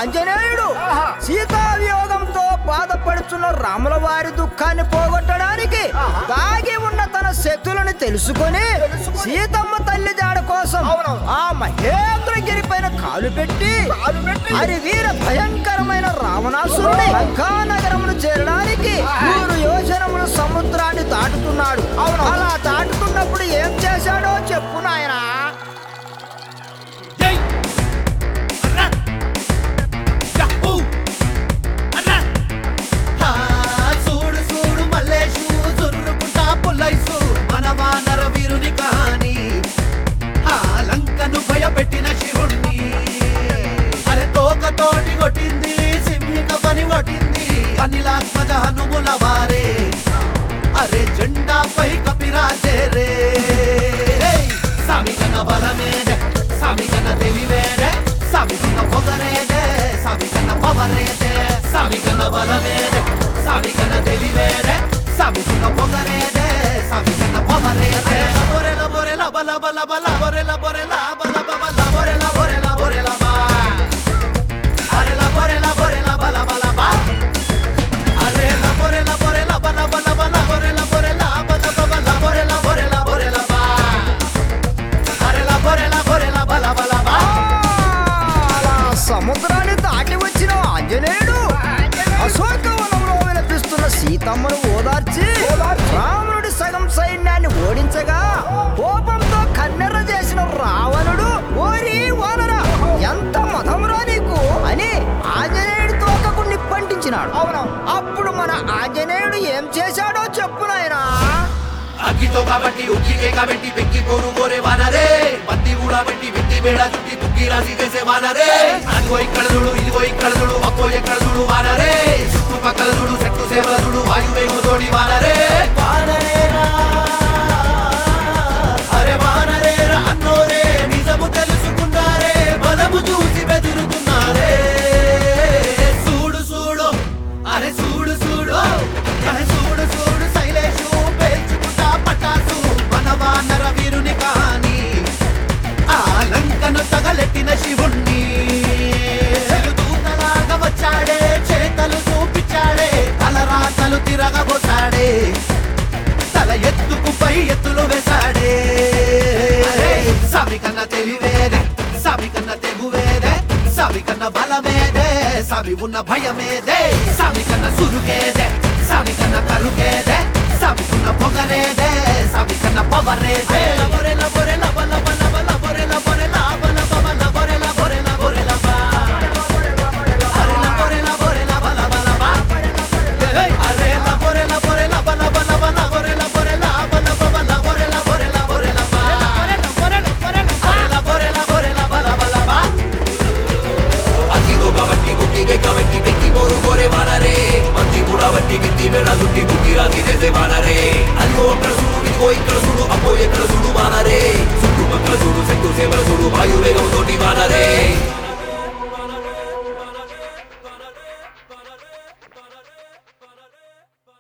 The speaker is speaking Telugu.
ఆంజనేయుడు సీతావియోగంతో బాధపడుతున్న రాముల వారి దుఃఖాన్ని పోగొట్టడానికి దాగి ఉన్న తన శక్తులను తెలుసుకొని సీతమ్మ తల్లి జాడ కోసం ఆ మహేంద్రగిరి పైన కాలు పెట్టి హరి వీర భయంకరమైన రావణాసురుని లంకానగరమును చేరడానికి మూడు యోజనముల సముద్రాన్ని దాటుతున్నాడు అలా దాటుతున్నప్పుడు ఏం చేశాడో చెప్పు నాయనా జై అన్నా యహూ అన్నా హా, చూడు చూడు మల్లేషు జుర్రుకుంటా పుల్లైసు మన వానర వీరుని కహాని ఆ లంకను భయపెట్టిన శివుణ్ణి అరే తోకతోటి కొట్టింది సింహిక పని కొట్టింది అనిలాత్మజ హనుముల వారే అరే జెండాపై కపిరాజే రే సామికన బలమేదే సామికన తెలివేదే సామికన పొగరేదే సామికన పవరేదే సామికన బలమేదే సామికన తెలివేదే సామికన పొగరేదే సామికన పవరేదే బొరెల బొరెల బల బల బల బొరెల బొరెల బల బల బొరెల బొరెల బొరెల బా అరెల బొరెల బొరెల బల బల బా అరే ల బొరె ల బొరె ల బల బల బల బొరె ల బొరె ల బల బల బొరె ల బొరె ల బొరె ల బా అరే ల బొరె ల బొరె ల బల బల బా అలా సముద్రాన్ని దాటి వచ్చిన ఆంజనేయుడు అశోకవనంలో విలపిస్తున్న సీతమ్మను ఓదార్చి రావణుడి సగం సైన్యాన్ని ఓడించగా కోపంతో కన్నెర్ర చేసిన రావణుడు ఓరి ఓనరా ఎంత మధమురా నీకు అని ఆంజనేయుడి తోకకు నిప్పంటించినాడు అప్పుడు మన ఆంజనేయుడు ఏం చేశాడో చెప్పు నాయనా అగ్గితో కాబట్టి ఉక్కికే కాబట్టి పెక్కి పోరు కోరే వానరే పత్తి కూడా పెట్టి వెట్టి బేడ చుట్టి తుక్కి రాసి చేసే వానరే అదిగో ఇక్కడ చూడు ఇదిగో ఇక్కడ చూడు అక్కో ఎక్కడ చూడు వానరే చుట్టుపక్కల చూడు చెట్టు సేవల చూడు వాయువేగం తోడి వానరే వానరేరా అరే వానరేరా అన్నోరే నిజము తెలుసుకున్నారే బలము చూసి బెదురుతున్నారే చూడు చూడు అరే చూడు చూడు అరే చూడు చూడు శైలేషు పేల్చుకుంటా పటాసు మన వానర వీరుని కాని ఆ లంకను తగలెట్టిన శివుణ్ణి దూతలాగా వచ్చాడే చేతలు చూపించాడే తలరాతలు తిరగబోసాడే తల ఎత్తుకు పై ఎత్తులు వేశాడే సవికన్న తెలివేదే సవికన్న తెగువేదే సవికన్న బలమేదే సవి ఉన్న భయమేదే సవికన్న సురుగేదే సవికన్న కరుగేదే సవికున్న పొగరేదే సవికన్న పవరేదే లబొరె లబొరె లబ లబ లబ లబొరె లబొరె లబ లబ లబొరె లబొరె లబొరె లబ అరె లబొరె లబొరె లబ లబ లబ అరే ల బొరె ల బొరె ల బల బల బల బొరె ల బొరె ల బల బల బొరె ల బొరె ల బొరె ల బా అరే ల బొరె ల బొరె ల బల బల బా అతిగో కాబట్టి గుట్టిగే కాబట్టి పెక్కి పోరు కోరే వానరే మంచి కూడా వట్టి గిట్టి మెడ చుట్టి బుద్ధి రాసి చేసే వానరే అదిగో అక్కడ చూడు ఇదిగో ఇక్కడ చూడు అబ్బో ఎక్కడ చూడు వానరే చుట్టుపక్కల చూడు శక్తు సేవల చూడు వాయువేగం తోటి వానరే